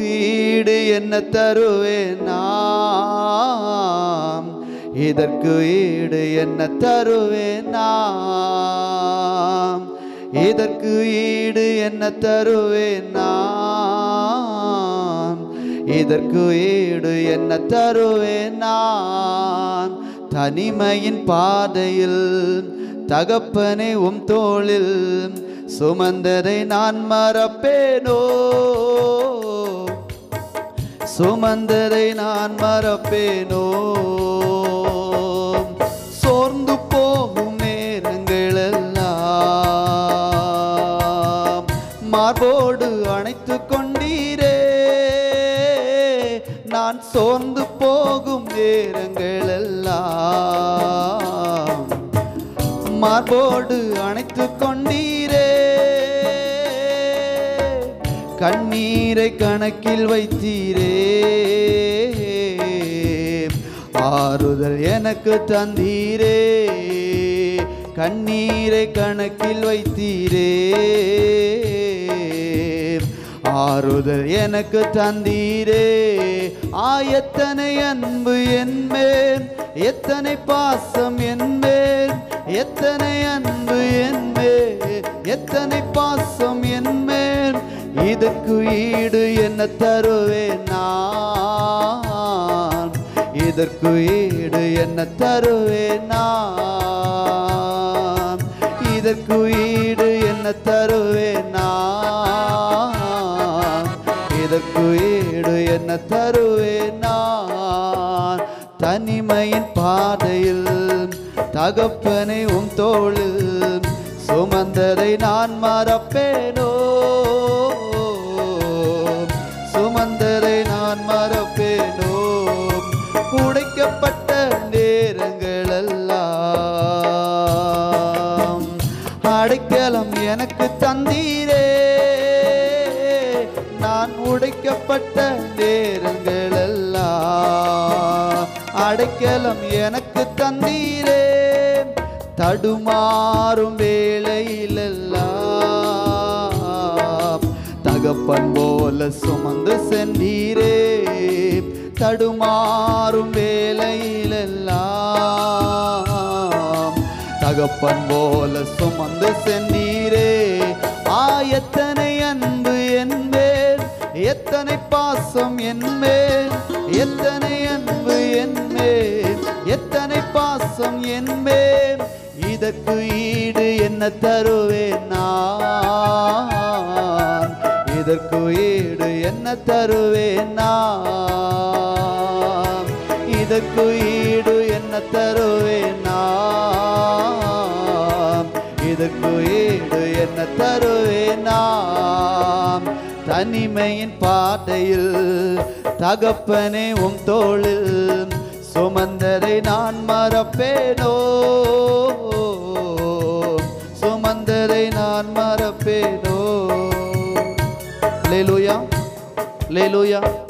இதற்கு ஈடு என்ன தருவேன் நாம் இதற்கு ஈடு என்ன தருவேன் நாம் இதற்கு ஈடு என்ன தருவேன் நான் இதற்கு ஈடு என்ன தருவேன் நான் தனிமையின் பாதையில் தகப்பனே உம் தோளில் சுமந்ததை நான் மறப்பேனோ சுமந்ததை நான் மறப்பேனோ சோர்ந்து போகும் நேரங்களெல்லாம் மார்போடு அணைத்து கொண்டீரே நான் சோர்ந்து போகும் நேரங்களெல்லாம் மார்போடு அணைத்து கொண்டீரே கண்ணீரை கணக்கில் வைத்தீரே ஆறுதல் எனக்கு தந்தீரே கண்ணீரை கணக்கில் வைத்தீரே ஆறுதல் எனக்கு தந்தீரே ஆயத்தனை அன்பு என்மேல் எத்தனை பாசம் என்மேல் எத்தனை அன்பு என்மேல் எத்தனை பாசம் என்மேல் இதற்கு ஈடு என்ன தருவேன் நான் இதற்கு ஈடு என்ன தருவேன் நான் இதற்கு ஈடு என்ன தருவேன் நான் இதற்கு ஈடு என்ன தருவேன் நான் தனிமையின் பாதையில் தகப்பனை உம் தோளில் சுமந்ததை நான் மறப்பேனோ சுமந்ததை நான் மறப்பேனோ உடைக்கப்பட்ட நேரங்களெல்லாம் அடைக்கலம் எனக்கு தந்தீரே நான் உடைக்கப்பட்ட நேரங்களெல்லாம் அடைக்கலம் எனக்கு தந்தீரே தடுமாறும் வேளையிலெல்லாம் தகப்பன் போல சுமந்து சென்றீரே தடுமாறும் வேளையிலெல்லாம் தகப்பன் போல சுமந்து சென்றீரே ஆயத்தனை அன்பு என்பேன் எத்தனை பாசம் என்மேல் எத்தனை அன்பு என்மேல் எத்தனை பாசம் என்மேல் இதற்கு ஈடு என்ன தருவேன் நான் இதற்கு ஈடு என்ன தருவேன் நான் இதற்கு ஈடு என்ன தருவேன் நான் இதற்கு ஈடு என்ன தருவேன் நான் தனிமையின் பாதையில் தகப்பனே உம் தோளில் சுமந்ததை நான் மறப்பேனோ சுமந்ததை நான் மறப்பேனோ லேலூயா லேலூயா